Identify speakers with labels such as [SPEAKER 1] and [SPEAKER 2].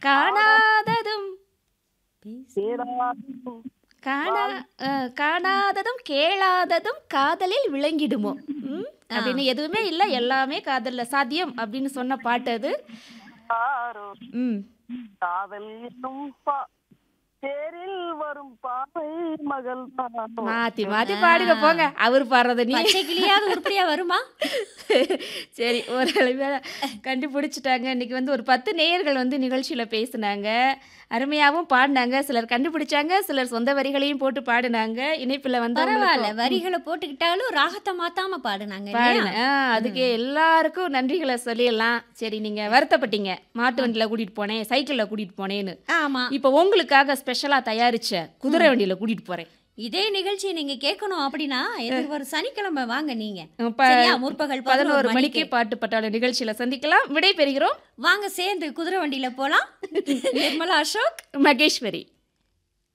[SPEAKER 1] காணாததும்
[SPEAKER 2] தேடாதும்
[SPEAKER 1] காணா அஹ், காணாததும் கேளாததும் காதலில் விளங்கிடுமோ ம்? அப்படின்னு எதுவுமே இல்லை எல்லாமே காதல்ல சாத்தியம் அப்படின்னு சொன்ன பாட்டு அது
[SPEAKER 2] யாரோ
[SPEAKER 1] ம்
[SPEAKER 2] காதல் என்னும் பா தேரில் வரும் பாவை மகள் தானோ
[SPEAKER 1] மாத்தி மாத்தி பாடுங்க போங்க அவர் பாடுறத நீ
[SPEAKER 3] பச்சை கிளியாவது உருப்படியா வருமா
[SPEAKER 1] சரி ஓரளவு கண்டுபிடிச்சிட்டாங்க இன்னைக்கு வந்து ஒரு பத்து நேயர்கள் வந்து நிகழ்ச்சியில பேசுனாங்க அருமையாவும் பாடினாங்க சிலர் கண்டுபிடிச்சாங்க சிலர் சொந்த வரிகளையும் போட்டு பாடினாங்க இணைப்புல வந்து
[SPEAKER 3] பரவாயில்ல வரிகளை போட்டுக்கிட்டாலும் ராகத்தை மாத்தாம பாடுனாங்க இல்லையா?
[SPEAKER 1] பாடினேன் ஆ, அதுக்கு எல்லாருக்கும் நன்றிகளை சொல்லிடலாம் சரி நீங்க வருத்தப்பட்டீங்க மாட்டு வண்டியில கூட்டிட்டு போனேன் சைக்கிள்ல கூட்டிட்டு போனேன்னு
[SPEAKER 3] ஆமா
[SPEAKER 1] இப்போ உங்களுக்காக ஸ்பெஷலா தயாரிச்ச குதிரை வண்டியில கூட்டிட்டு போறேன்
[SPEAKER 3] இதே நிகழ்ச்சியை நீங்க கேட்கணும் அப்படின்னா எதிர்வரும் சனிக்கிழமை வாங்க நீங்க
[SPEAKER 1] ப-
[SPEAKER 3] சரியா முற்பகல்
[SPEAKER 1] பதினோரு மணிக்கு பாட்டு பட்டாள நிகழ்ச்சியில சந்திக்கலாம் விடை பெறுகிறோம்
[SPEAKER 3] வாங்க சேர்ந்து குதிரை வண்டியில போலாம் நிர்மலா அசோக்
[SPEAKER 1] மகேஸ்வரி